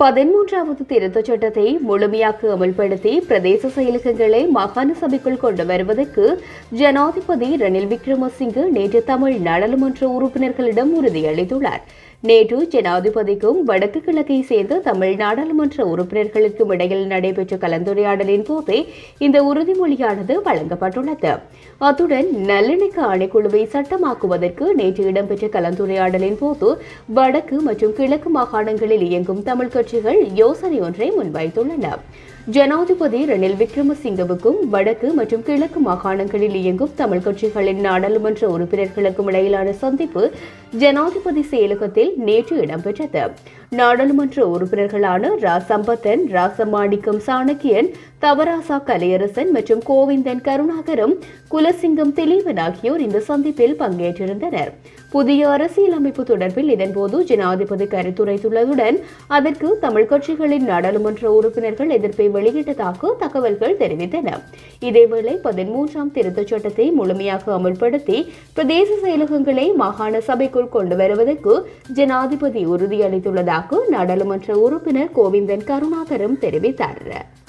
பதிமூன்றாவது திருத்தச் சட்டத்தை முழுமையாக அமல்படுத்தி பிரதேச செயலகங்களை மாகாண சபைக்குள் கொண்டு வருவதற்கு ஜனாதிபதி ரணில் விக்ரமசிங்கே நேற்று தமிழ் நாடாளுமன்ற உறுப்பினர்களிடம் உறுதியளித்துள்ளார் நேற்று ஜனாதிபதிக்கும் வடக்கு கிழக்கை சேர்ந்த தமிழ் நாடாளுமன்ற உறுப்பினர்களுக்கும் இடையில் நடைபெற்ற கலந்துரையாடலின் போதே இந்த உறுதிமொழியானது வழங்கப்பட்டுள்ளது அத்துடன் நல்லிணக்க ஆணைக்குழுவை சட்டமாக்குவதற்கு நேற்று இடம்பெற்ற கலந்துரையாடலின் போது வடக்கு மற்றும் கிழக்கு மாகாணங்களில் இயங்கும் தமிழ் கட்சிகள் யோசனை ஒன்றை முன்வைத்துள்ளன ஜனாதிபதி ரணில் விக்ரமசிங்கவுக்கும் வடக்கு மற்றும் கிழக்கு மாகாணங்களில் இயங்கும் தமிழ் கட்சிகளின் நாடாளுமன்ற உறுப்பினர்களுக்கும் இடையிலான சந்திப்பு ஜனாதிபதி செயலகத்தில் நேற்று இடம்பெற்றது நாடாளுமன்ற உறுப்பினர்களான ரா சம்பத்தன் ராசமாணிக்கம் சாணக்கியன் தவராசா கலையரசன் மற்றும் கோவிந்தன் கருணாகரம் குலசிங்கம் திலீபன் ஆகியோர் இந்த சந்திப்பில் பங்கேற்றிருந்தனர் புதிய அரசியலமைப்பு தொடர்பில் இதன்போது ஜனாதிபதி கருத்துரைத்துள்ளதுடன் அதற்கு தமிழ் கட்சிகளின் நாடாளுமன்ற உறுப்பினர்கள் எதிர்ப்பை வெளியிட்டதாக தகவல்கள் தெரிவித்தன இதேவேளை பதிமூன்றாம் திருத்தச் சட்டத்தை முழுமையாக அமல்படுத்தி பிரதேச செயலகங்களை மாகாண சபைக்குள் கொண்டு வருவதற்கு ஜனாதிபதி உறுதியளித்துள்ளதாக நாடாளுமன்ற உறுப்பினர் கோவிந்தன் கருணாகரம் தெரிவித்தார்